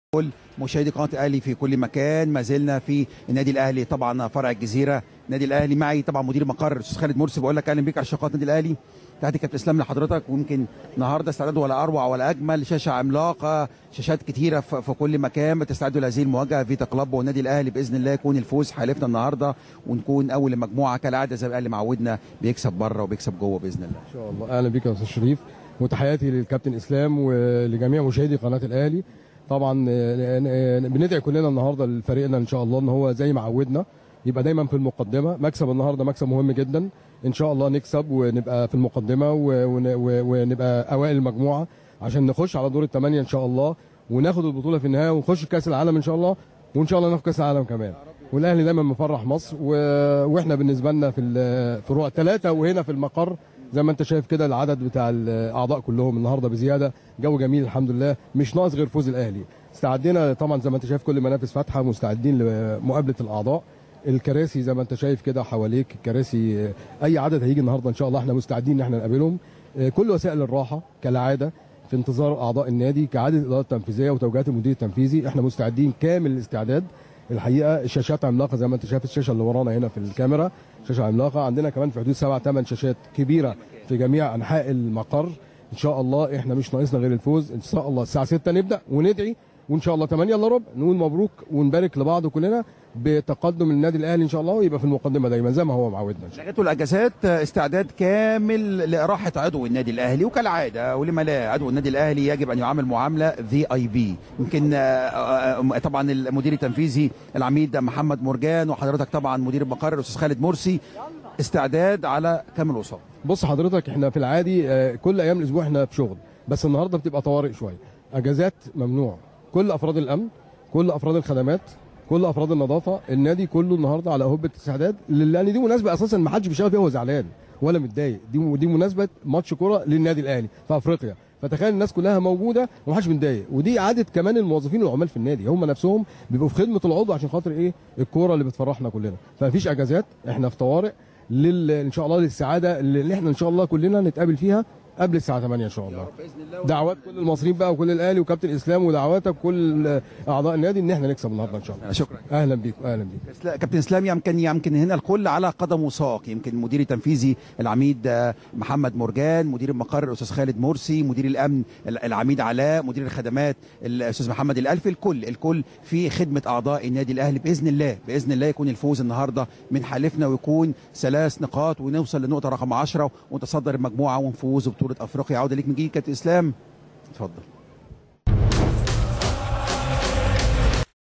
كل مشاهدي قناه الاهلي في كل مكان ما زلنا في النادي الاهلي طبعا فرع الجزيره النادي الاهلي معي طبعا مدير مقر الاستاذ خالد مرسي بقول لك اهلا بيك على شقات النادي الاهلي تحياتي كابتن اسلام لحضرتك ويمكن النهارده استعداد ولا اروع ولا اجمل شاشه عملاقه شاشات كتيره في في كل مكان بتستعدوا لهذه المواجهه فيتا كلاب والنادي الاهلي باذن الله يكون الفوز حالفنا النهارده ونكون اول مجموعه كالعاده زي ما الاهلي معودنا بيكسب بره وبيكسب جوه باذن الله ان شاء الله اهلا بيك يا استاذ شريف وتحياتي للكابتن اسلام ولجميع مشاهدي قناه الاهلي طبعا آه، آه، بندعي كلنا النهارده لفريقنا ان شاء الله ان هو زي ما عودنا يبقى دايما في المقدمه مكسب النهارده مكسب مهم جدا ان شاء الله نكسب ونبقى في المقدمه و- ون- و- ونبقى اوائل المجموعه عشان نخش على دور الثمانيه ان شاء الله وناخد البطوله في النهايه ونخش كاس العالم ان شاء الله وان شاء الله ناخد كاس العالم كمان والاهلي دايما مفرح مصر و... واحنا بالنسبه لنا في الفروع ثلاثه وهنا في المقر زي ما انت شايف كده العدد بتاع الاعضاء كلهم النهارده بزياده جو جميل الحمد لله مش ناقص غير فوز الاهلي استعدينا طبعا زي ما انت شايف كل المنافس فاتحه مستعدين لمقابله الاعضاء الكراسي زي ما انت شايف كده حواليك كراسي اي عدد هيجي النهارده ان شاء الله احنا مستعدين ان احنا نقابلهم كل وسائل الراحه كالعاده في انتظار اعضاء النادي كعاده الاداره التنفيذيه وتوجيهات المدير التنفيذي احنا مستعدين كامل الاستعداد الحقيقه الشاشات عملاقه زي ما انت شايف الشاشه اللي ورانا هنا في الكاميرا شاشه عملاقه عندنا كمان في حدود سبع ثمان شاشات كبيره في جميع انحاء المقر ان شاء الله احنا مش ناقصنا غير الفوز ان شاء الله الساعه 6 نبدا وندعي وان شاء الله 8 الا ربع نقول مبروك ونبارك لبعض كلنا بتقدم النادي الاهلي ان شاء الله ويبقى في المقدمه دايما زي ما هو معودنا ان شاء الله لغايه الاجازات استعداد كامل لاراحه عضو النادي الاهلي وكالعاده ولما لا عضو النادي الاهلي يجب ان يعامل معامله في اي بي يمكن آه، آه، طبعا المدير التنفيذي العميد محمد مرجان وحضرتك طبعا مدير المقر الاستاذ خالد مرسي استعداد على كامل وصول بص حضرتك احنا في العادي آه، كل ايام الاسبوع احنا في شغل بس النهارده بتبقى طوارئ شويه اجازات ممنوع كل افراد الامن كل افراد الخدمات كل افراد النظافه النادي كله النهارده على هبه استعداد لان دي مناسبه اساسا ما حدش بيشتغل فيها وهو زعلان ولا متضايق دي دي مناسبه ماتش كوره للنادي الاهلي في افريقيا فتخيل الناس كلها موجوده ومحدش متضايق ودي عاده كمان الموظفين والعمال في النادي هم نفسهم بيبقوا في خدمه العضو عشان خاطر ايه الكوره اللي بتفرحنا كلنا فمفيش اجازات احنا في طوارئ لل... ان شاء الله للسعاده اللي احنا ان شاء الله كلنا نتقابل فيها قبل الساعه 8 ان شاء الله دعوات كل المصريين بقى وكل الاهلي وكابتن اسلام ودعواتك كل اعضاء النادي ان احنا نكسب النهارده ان شاء الله شكرا اهلا بيك اهلا بيك إسلا- كابتن اسلام يمكن يمكن هنا الكل على قدم وساق يمكن المدير التنفيذي العميد آه، محمد مرجان مدير المقر الاستاذ خالد مرسي مدير الامن ال- العميد علاء مدير الخدمات الاستاذ محمد الالفي الكل الكل في خدمه اعضاء النادي الاهلي باذن الله باذن الله يكون الفوز النهارده من حالفنا ويكون ثلاث نقاط ونوصل لنقطه رقم 10 ونتصدر المجموعه ونفوز ببطوله افريقيا عوده ليك من جديد كابتن اسلام اتفضل